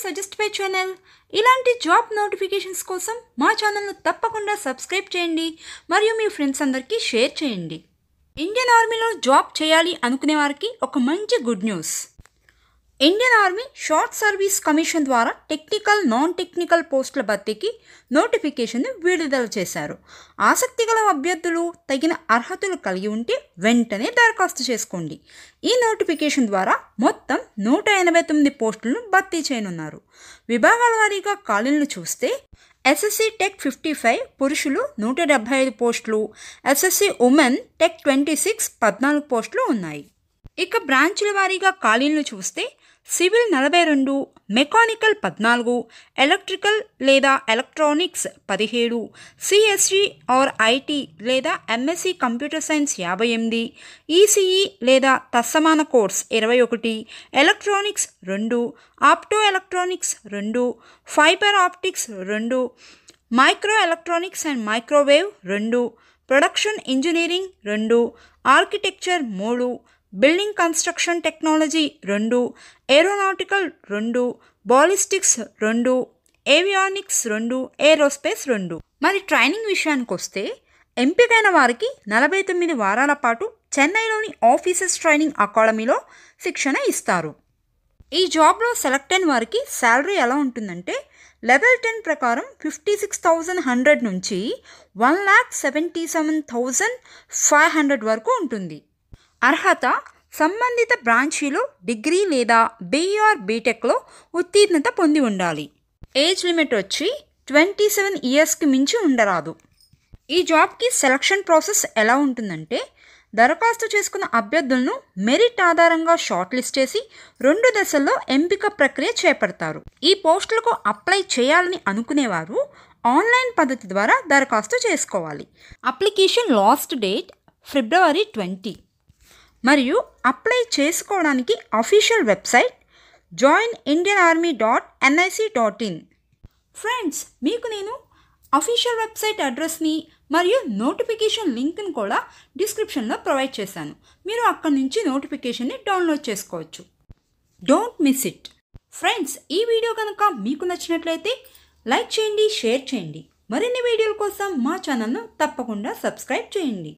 suggest పై channel ఇలాంటి job notifications కోసం మా ఛానల్ను తప్పకుండా సబ్స్క్రైబ్ చేయండి మరియు మీ ఫ్రెండ్స్ అందరికీ షేర్ చేయండి ఇండియన్ ఆర్మీలో జాబ్ చేయాలి అనుకునే వారికి ఒక మంచి good news Indian army short service commission ద్వారా టెక్నికల్ నాన్ టెక్నికల్ పోస్టుల భర్తీకి నోటిఫికేషన్ విడుదల చేశారు ఆసక్తి గల అభ్యర్థులు తగిన అర్హతలు కలిగి ఉంటే వెంటనే దరఖాస్తు చేసుకోండి ఈ నోటిఫికేషన్ ద్వారా మొత్తం నూట ఎనభై తొమ్మిది పోస్టులను భర్తీ చేయనున్నారు విభాగాల వారీగా ఖాళీలను చూస్తే ఎస్ఎస్సి టెక్ ఫిఫ్టీ ఫైవ్ పురుషులు నూట డెబ్బై ఐదు పోస్టులు SSC women tech twenty six పద్నాలుగు పోస్టులు ఉన్నాయి ఇక బ్రాంచుల వారీగా ఖాళీలను చూస్తే సివిల్ నలభై రెండు మెకానికల్ పద్నాలుగు ఎలక్ట్రికల్ లేదా ఎలక్ట్రానిక్స్ పదిహేడు సిఎస్సి ఆర్ ఐటీ లేదా ఎంఎస్సి కంప్యూటర్ సైన్స్ యాభై ఎనిమిది ఈసీఈ లేదా తత్సమాన కోర్స్ ఇరవై ఒకటి ఎలక్ట్రానిక్స్ రెండు ఆప్టో ఎలక్ట్రానిక్స్ రెండు ఫైబర్ ఆప్టిక్స్ రెండు మైక్రో ఎలక్ట్రానిక్స్ అండ్ మైక్రోవేవ్ రెండు ప్రొడక్షన్ ఇంజనీరింగ్ రెండు ఆర్కిటెక్చర్ మూడు బిల్డింగ్ కన్స్ట్రక్షన్ టెక్నాలజీ రెండు ఏరోనాటికల్ రెండు బాలిస్టిక్స్ రెండు ఏవియానిక్స్ రెండు ఏరోస్పేస్ రెండు మరి ట్రైనింగ్ విషయానికి వస్తే ఎంపికైన వారికి నలభై తొమ్మిది వారాల పాటు చెన్నైలోని ఆఫీసర్స్ ట్రైనింగ్ అకాడమీలో శిక్షణ ఇస్తారు ఈ జాబ్లో సెలెక్ట్ అయిన వారికి శాలరీ ఎలా ఉంటుందంటే లెవెల్ టెన్ ప్రకారం ఫిఫ్టీ సిక్స్ థౌజండ్ హండ్రెడ్ నుంచి one lakh seventy seven thousand five hundred వరకు ఉంటుంది అర్హత సంబంధిత బ్రాంచీలో డిగ్రీ లేదా బీఆర్ బీటెక్లో ఉత్తీర్ణత పొంది ఉండాలి ఏజ్ లిమిట్ వచ్చి ట్వంటీ సెవెన్ ఇయర్స్కి మించి ఉండరాదు ఈ జాబ్కి సెలక్షన్ ప్రాసెస్ ఎలా ఉంటుందంటే దరఖాస్తు చేసుకున్న అభ్యర్థులను మెరిట్ ఆధారంగా షార్ట్ లిస్ట్ చేసి రెండు దశల్లో ఎంపిక ప్రక్రియ చేపడతారు ఈ పోస్టులకు అప్లై చేయాలని అనుకునేవారు ఆన్లైన్ పద్ధతి ద్వారా దరఖాస్తు చేసుకోవాలి application last date February twenty మరియు అప్లై చేసుకోవడానికి official website join Indian army dot NIC dot in friends మీకు నేను అఫీషియల్ వెబ్సైట్ అడ్రస్ని మరియు నోటిఫికేషన్ లింక్ని కూడా డిస్క్రిప్షన్లో ప్రొవైడ్ చేశాను మీరు అక్కడి నుంచి నోటిఫికేషన్ని డౌన్లోడ్ చేసుకోవచ్చు డోంట్ మిస్ ఇట్ ఫ్రెండ్స్ ఈ వీడియో కనుక మీకు నచ్చినట్లయితే లైక్ చేయండి షేర్ చేయండి మరిన్ని వీడియోల కోసం మా ఛానల్ను తప్పకుండా సబ్స్క్రైబ్ చేయండి